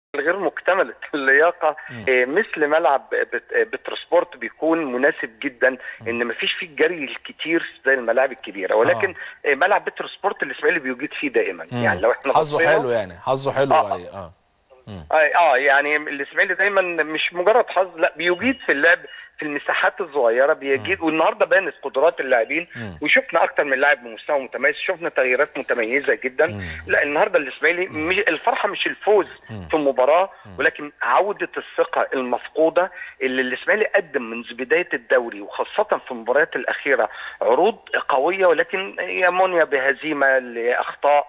غير مكتملة اللياقة آه، مثل ملعب بت- آه، بتروسبورت بيكون مناسب جدا ان مفيش فيه الجري الكتير زي الملاعب الكبيرة ولكن آه، ملعب بتروسبورت الاسماعيلي بيجيد فيه دائما مم. يعني لو احنا حظه بصينا- حلو يعني حظه حلو آه. عليه اه اه آه، يعني الاسماعيلي دايما مش مجرد حظ لا بيجيد في اللعب في المساحات الصغيره بيجيد والنهارده بانت قدرات اللاعبين مم. وشفنا اكتر من لاعب بمستوى متميز شفنا تغييرات متميزه جدا مم. لا النهارده الاسماعيلي مش الفرحه مش الفوز في المباراه ولكن عوده الثقه المفقوده اللي الاسماعيلي قدم منذ بدايه الدوري وخاصه في المباريات الاخيره عروض قويه ولكن يمني بهزيمه لاخطاء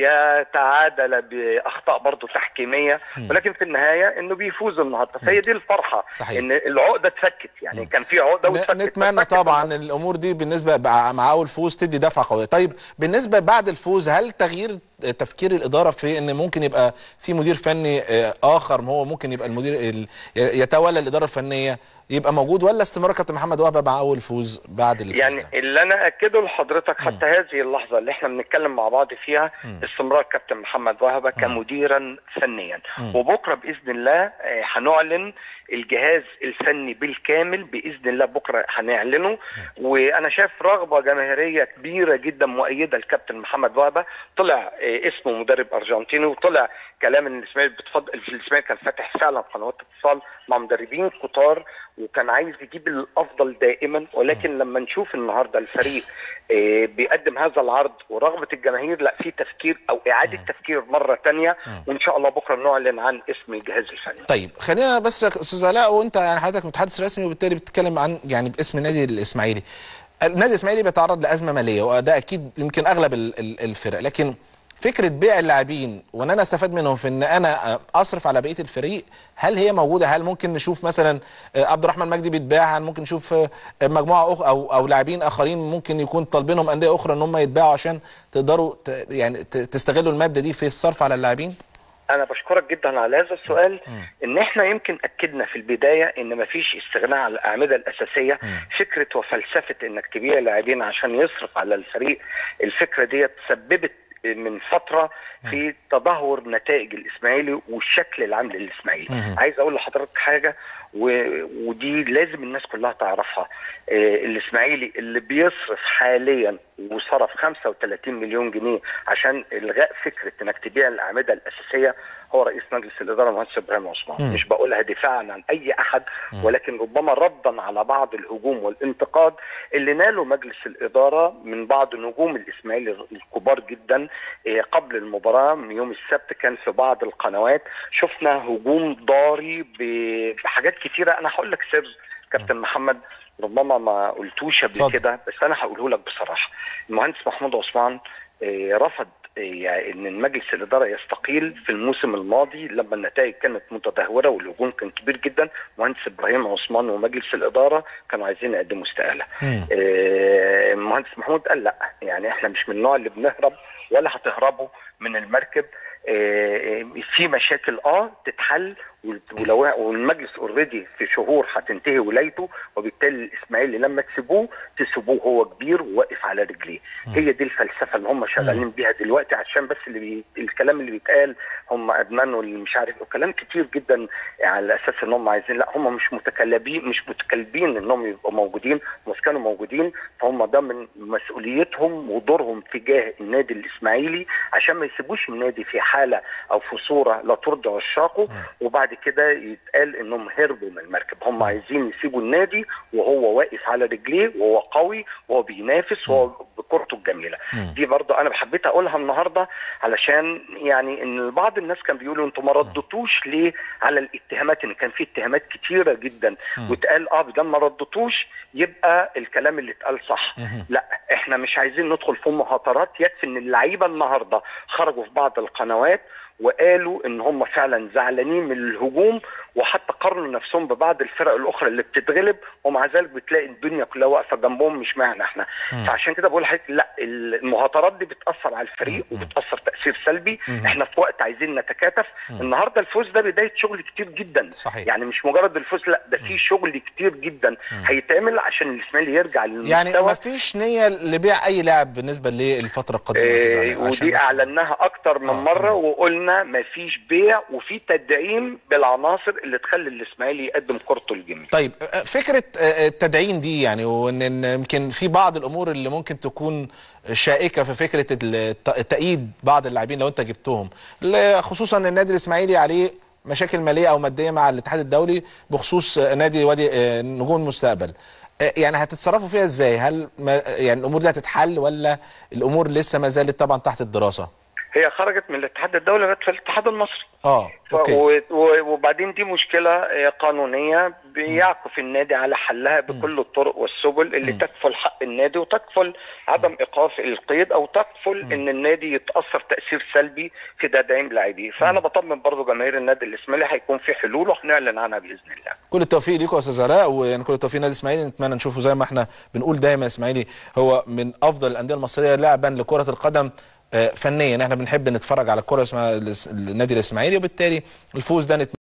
يتعادل باخطاء برضه تحكيميه ولكن في النهايه انه بيفوز النهارده فهي دي الفرحه صحيح. ان العقده اتفكت يعني كان في عقده ن- واتفكت نتمنى اتفكت طبعا ان الامور دي بالنسبه بع- مع اول فوز تدي دفعه قويه طيب بالنسبه بعد الفوز هل تغيير تفكير الاداره في ان ممكن يبقى في مدير فني آه، اخر ما هو ممكن يبقى المدير ال- ي- يتولى الاداره الفنيه يبقى موجود ولا استمرار كابتن محمد وهبه مع اول فوز بعد الفوز يعني ده؟ اللي انا اكده لحضرتك حتى هذه اللحظه اللي احنا بنتكلم مع بعض فيها استمرار كابتن محمد وهبه كمديرا فنيا وبكره باذن الله آه، هنعلن الجهاز الفني بالكامل باذن الله بكره هنعلنه وانا شايف رغبه جماهيريه كبيره جدا مؤيده لكابتن محمد وهبه طلع آه، اسمه مدرب ارجنتيني وطلع كلام ان الاسماعيلي بتفضل الاسماعيلي كان فاتح فعلا قنوات اتصال مع مدربين كتار وكان عايز يجيب الافضل دائما ولكن لما نشوف النهارده الفريق آه، بيقدم هذا العرض ورغبه الجماهير لا في تفكير او اعاده تفكير مره تانية وان شاء الله بكره نعلن عن اسم الجهاز الفني طيب خلينا بس يا استاذ علاء وانت يعني حضرتك متحدث رسمي وبالتالي بتتكلم عن يعني باسم النادي الاسماعيلي النادي الاسماعيلي بيتعرض لازمه ماليه وده اكيد يمكن اغلب ال- ال- الفرق لكن فكره بيع اللاعبين وان انا استفاد منهم في ان انا اصرف على بقيه الفريق هل هي موجوده هل ممكن نشوف مثلا آه، عبد الرحمن مجدي بيتباع هل ممكن نشوف آه، مجموعه أخ او او لاعبين اخرين ممكن يكون طالبينهم انديه اخرى ان هم يتباعوا عشان تقدروا ت- يعني ت- تستغلوا الماده دي في الصرف على اللاعبين انا بشكرك جدا على هذا السؤال ان احنا يمكن اكدنا في البدايه ان مفيش استغناء عن الاعمده الاساسيه فكره وفلسفه انك تبيع لاعبين عشان يصرف على الفريق الفكره ديت سببت من فتره في تدهور نتائج الاسماعيلي والشكل العام للاسماعيلي عايز اقول لحضرتك حاجه و... ودي لازم الناس كلها تعرفها آه الاسماعيلي اللي بيصرف حاليا وصرف 35 مليون جنيه عشان الغاء فكره انك تبيع الاعمده الاساسيه هو رئيس مجلس الاداره المهندس ابراهيم عثمان مش بقولها دفاعا عن اي احد ولكن ربما ردا على بعض الهجوم والانتقاد اللي ناله مجلس الاداره من بعض نجوم الاسماعيلي الكبار جدا آه، قبل المباراه من يوم السبت كان في بعض القنوات شفنا هجوم ضاري ب- بحاجات كتيره انا هقول لك سر كابتن محمد ربما ما قلتوش قبل اتفضل. كده بس انا هقوله لك بصراحه المهندس محمود عثمان آه، رفض آه، يعني ان مجلس الاداره يستقيل في الموسم الماضي لما النتائج كانت متدهوره والهجوم كان كبير جدا مهندس ابراهيم عثمان ومجلس الاداره كانوا عايزين يقدموا استقاله مم. آه، المهندس محمود قال لا يعني احنا مش من النوع اللي بنهرب ولا هتهربوا من المركب آه، في مشاكل اه تتحل ولو والمجلس اوريدي في شهور هتنتهي ولايته وبالتالي الاسماعيلي لما تسيبوه تسيبوه هو كبير وواقف على رجليه هي دي الفلسفه اللي هم شغالين بيها دلوقتي عشان بس اللي بي... الكلام اللي بيتقال هم ادمنوا اللي مش عارف وكلام كتير جدا على اساس ان هم عايزين لا هم مش متكلبين مش متكلبين انهم يبقوا موجودين بس كانوا موجودين فهم ده من مسؤوليتهم ودورهم تجاه النادي الاسماعيلي عشان ما يسيبوش النادي في حاله او في صوره لا ترضي عشاقه وبعد كده يتقال انهم هربوا من المركب هم عايزين يسيبوا النادي وهو واقف على رجليه وهو قوي وهو بينافس وهو بكورته الجميله دي برضه انا حبيت اقولها النهارده علشان يعني ان بعض الناس كان بيقولوا انتوا ما ردتوش ليه على الاتهامات ان كان في اتهامات كتيره جدا واتقال اه ده ما ردتوش يبقى الكلام اللي اتقال صح لا احنا مش عايزين ندخل في مهاترات يكفي ان اللعيبه النهارده خرجوا في بعض القنوات وقالوا ان هم فعلا زعلانين من الهجوم وحتى قارنوا نفسهم ببعض الفرق الاخرى اللي بتتغلب ومع ذلك بتلاقي الدنيا كلها واقفه جنبهم مش معنا احنا فعشان كده بقول لحضرتك لا المهاترات دي بتاثر على الفريق وبتاثر تاثير سلبي احنا في وقت عايزين نتكاتف النهارده الفوز ده بدايه شغل كتير جدا صحيح. يعني مش مجرد الفوز لا ده في شغل كتير جدا هيتعمل عشان الاسماعيلي يرجع للمستوى يعني ما فيش نيه لبيع اي لاعب بالنسبه للفتره القادمه يا أستاذ إيه علاء، عشان ودي بس- اعلناها اكتر من آه، مره تمام. وقلنا قلنا مفيش بيع وفي تدعيم بالعناصر اللي تخلي الاسماعيلي يقدم كورته الجميل طيب آه، فكره آه، التدعيم دي يعني وان إن يمكن في بعض الامور اللي ممكن تكون شائكه في فكره الت- تأييد بعض اللاعبين لو انت جبتهم ل- خصوصا ان النادي الاسماعيلي عليه مشاكل ماليه او ماديه مع الاتحاد الدولي بخصوص آه، نادي وادي آه، نجوم المستقبل آه، يعني هتتصرفوا فيها ازاي هل ما يعني الامور دي هتتحل ولا الامور لسه ما زالت طبعا تحت الدراسه هي خرجت من الاتحاد الدولي بقت في الاتحاد المصري اه ف- اوكي و- و- وبعدين دي مشكلة آه، قانونية بيعكف النادي على حلها بكل الطرق والسبل اللي تكفل حق النادي وتكفل عدم إيقاف القيد أو تكفل إن النادي يتأثر تأثير سلبي في تدعيم لاعبيه فأنا بطمن برضو جماهير النادي الإسماعيلي هيكون في حلول وهنعلن عنها بإذن الله كل التوفيق ليكم يا استاذ علاء ويعني كل التوفيق للنادي الاسماعيلي نتمنى نشوفه زي ما احنا بنقول دايما الاسماعيلي هو من افضل الانديه المصريه لعبا لكره القدم آه، فنيا احنا بنحب نتفرج على الكره اسمها النادي الاسماعيلي وبالتالي الفوز ده نتمنى